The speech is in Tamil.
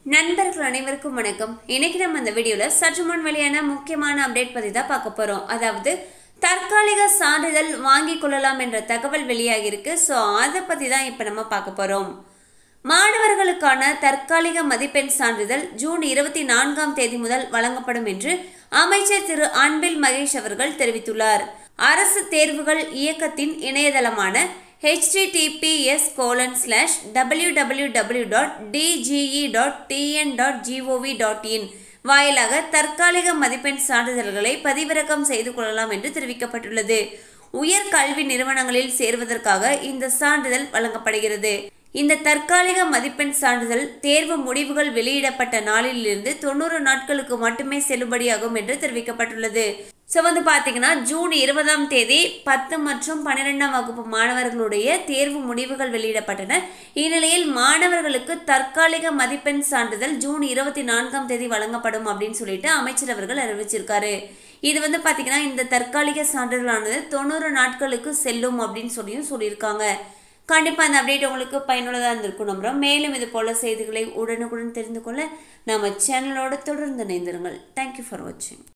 நண்பர்கள் அனைவருக்கும் வணக்கம் இன்னைக்கு நம்ம இந்த வீடியோவில் சற்று முன் வெளியான முக்கியமான அப்டேட் பற்றி தான் பார்க்க போகிறோம் அதாவது தற்காலிக சான்றிதழ் வாங்கிக் கொள்ளலாம் என்ற தகவல் வெளியாகியிருக்கு ஸோ அதை பற்றி தான் இப்போ நம்ம பார்க்க போகிறோம் மாணவர்களுக்கான தற்காலிக மதிப்பெண் சான்றிதழ் ஜூன் இருபத்தி நான்காம் தேதி முதல் வழங்கப்படும் என்று அமைச்சர் திரு அன்பில் மகேஷ் அவர்கள் தெரிவித்துள்ளார் அரசு தேர்வுகள் இயக்கத்தின் இணையதளமான https colon slash W W W dot DGE dot TN dot GOV dot in வாயிலாக தற்காலிக மதிப்பெண் சான்றிதழ்களை பதிவிறக்கம் செய்து கொள்ளலாம் என்று தெரிவிக்கப்பட்டுள்ளது உயர் கல்வி நிறுவனங்களில் சேர்வதற்காக இந்த சான்றிதழ் வழங்கப்படுகிறது இந்த தற்காலிக மதிப்பெண் சான்றிதழ் தேர்வு முடிவுகள் வெளியிடப்பட்ட நாளிலிருந்து தொண்ணூறு நாட்களுக்கு மட்டுமே செல்லுபடியாகும் என்று தெரிவிக்கப்பட்டுள்ளது ஸோ வந்து பார்த்தீங்கன்னா ஜூன் இருபதாம் தேதி பத்து மற்றும் பன்னிரெண்டாம் வகுப்பு மாணவர்களுடைய தேர்வு முடிவுகள் வெளியிடப்பட்டன இந்நிலையில் மாணவர்களுக்கு தற்காலிக மதிப்பெண் சான்றிதழ் ஜூன் இருபத்தி நான்காம் தேதி வழங்கப்படும் அப்படின்னு சொல்லிட்டு அமைச்சர் அவர்கள் அறிவிச்சிருக்காரு இது வந்து பார்த்தீங்கன்னா இந்த தற்காலிக சான்றிதழானது தொண்ணூறு நாட்களுக்கு செல்லும் அப்படின்னு சொல்லியும் சொல்லியிருக்காங்க கண்டிப்பாக அந்த அப்டேட் உங்களுக்கு பயனுள்ளதாக இருந்திருக்கும் நம்புகிறோம் மேலும் இது போல செய்திகளை உடனுக்குடன் தெரிந்து கொள்ள நம்ம சேனலோடு தொடர்ந்து இணைந்திருங்கள் தேங்க்யூ ஃபார் வாட்சிங்